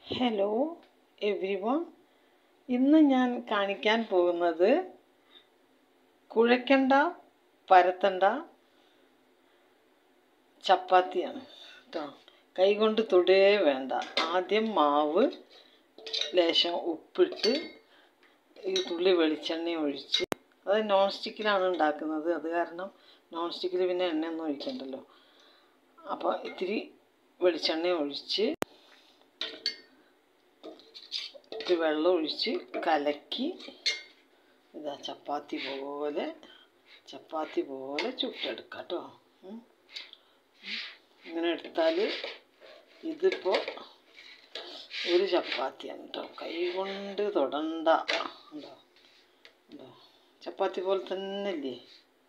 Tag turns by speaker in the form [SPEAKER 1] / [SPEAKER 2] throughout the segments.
[SPEAKER 1] Hello every one ഇന്ന് ഞാൻ കാണിക്കാൻ പോകുന്നത് കുഴക്കണ്ട പരത്തണ്ട ചപ്പാത്തിയാണ് കേട്ടോ കൈകൊണ്ട് തൊടേ വേണ്ട ആദ്യം മാവ് ലേശം ഉപ്പിട്ട് ഈ തുള്ളി വെളിച്ചെണ്ണ ഒഴിച്ച് അത് നോൺ സ്റ്റിക്കിലാണ് ഉണ്ടാക്കുന്നത് അത് കാരണം നോൺ സ്റ്റിക്കിൽ പിന്നെ എണ്ണയൊന്നും ഒഴിക്കണ്ടല്ലോ അപ്പോൾ ഇത്തിരി വെളിച്ചെണ്ണ ഒഴിച്ച് ഇത്തിരി വെള്ളം ഒഴിച്ച് കലക്കി ഇതാ ചപ്പാത്തി പോലെ ചപ്പാത്തി പോലെ ചുട്ടെടുക്കാം കേട്ടോ ഇങ്ങനെ എടുത്താൽ ഇതിപ്പോൾ ഒരു ചപ്പാത്തിയാണ് കേട്ടോ കൈ കൊണ്ട് തൊടണ്ട ഉണ്ടോ ഉണ്ടോ ചപ്പാത്തി പോലെ തന്നെ ഇല്ലേ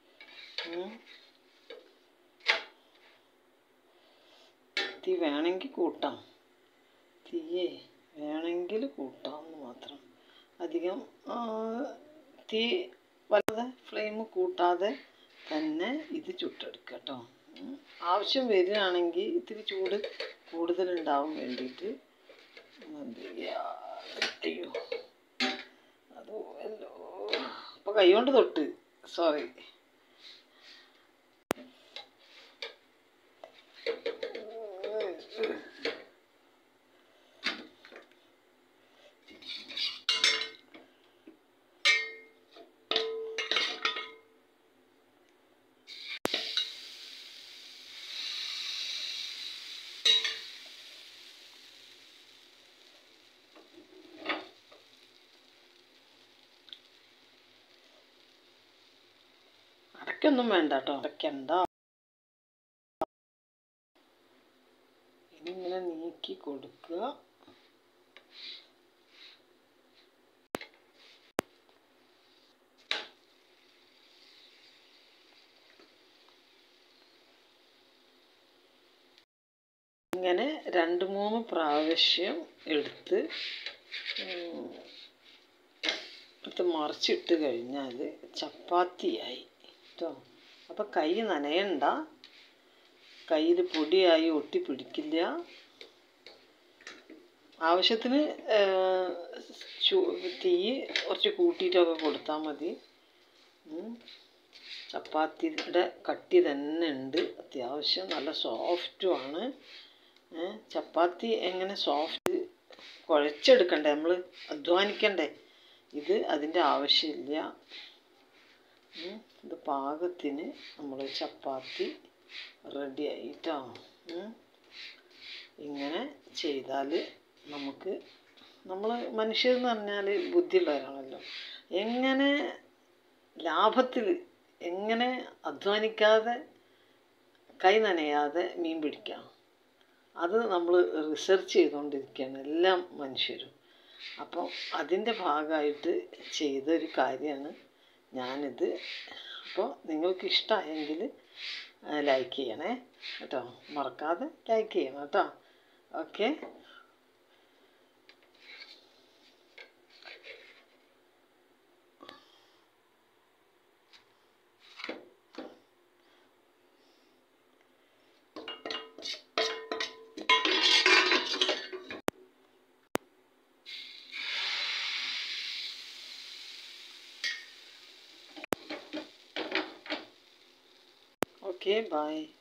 [SPEAKER 1] തീ വേണമെങ്കിൽ കൂട്ടാം തീയേ വേണമെങ്കിൽ കൂട്ടാമെന്ന് മാത്രം അധികം തീ വല്ലാതെ ഫ്ലെയിം കൂട്ടാതെ തന്നെ ഇത് ചുട്ടെടുക്കുക കേട്ടോ ആവശ്യം വരികയാണെങ്കിൽ ഇത്തിരി ചൂട് കൂടുതലുണ്ടാവാൻ വേണ്ടിയിട്ട് എന്ത് അയ്യോ അത് എല്ലോ അപ്പോൾ കൈ കൊണ്ട് തൊട്ട് സോറി അടയ്ക്കൊന്നും വേണ്ട കേട്ടോ അടയ്ക്കണ്ട ഇനി ഇങ്ങനെ നീക്കി കൊടുക്കുക ഇങ്ങനെ രണ്ട് മൂന്ന് പ്രാവശ്യം എടുത്ത് എടുത്ത് മറിച്ചിട്ട് കഴിഞ്ഞാൽ ചപ്പാത്തിയായി കേട്ടോ അപ്പോൾ കൈ നനയണ്ട കയ്യിൽ പൊടിയായി ഒട്ടിപ്പിടിക്കില്ല ആവശ്യത്തിന് തീ കുറച്ച് കൂട്ടിയിട്ടൊക്കെ കൊടുത്താൽ മതി ചപ്പാത്തിയുടെ കട്ടി തന്നെ ഉണ്ട് അത്യാവശ്യം നല്ല സോഫ്റ്റുമാണ് ചപ്പാത്തി എങ്ങനെ സോഫ്റ്റ് കുഴച്ചെടുക്കണ്ടേ നമ്മൾ അധ്വാനിക്കണ്ടേ ഇത് അതിൻ്റെ ആവശ്യമില്ല ഇത് പാകത്തിന് നമ്മൾ ചപ്പാത്തി റെഡി ആയിട്ടോ ഇങ്ങനെ ചെയ്താൽ നമുക്ക് നമ്മൾ മനുഷ്യരെന്ന് പറഞ്ഞാൽ ബുദ്ധിയുള്ളവരാണല്ലോ എങ്ങനെ ലാഭത്തിൽ എങ്ങനെ അധ്വാനിക്കാതെ കൈ നനയാതെ മീൻ പിടിക്കാം അത് നമ്മൾ റിസർച്ച് ചെയ്തുകൊണ്ടിരിക്കുകയാണ് എല്ലാ മനുഷ്യരും അപ്പോൾ അതിൻ്റെ ഭാഗമായിട്ട് ചെയ്തൊരു കാര്യമാണ് ഞാനിത് അപ്പോൾ നിങ്ങൾക്ക് ഇഷ്ടമായെങ്കിൽ ലൈക്ക് ചെയ്യണേ കേട്ടോ മറക്കാതെ ലൈക്ക് ചെയ്യണം കേട്ടോ ഓക്കെ Okay, bye.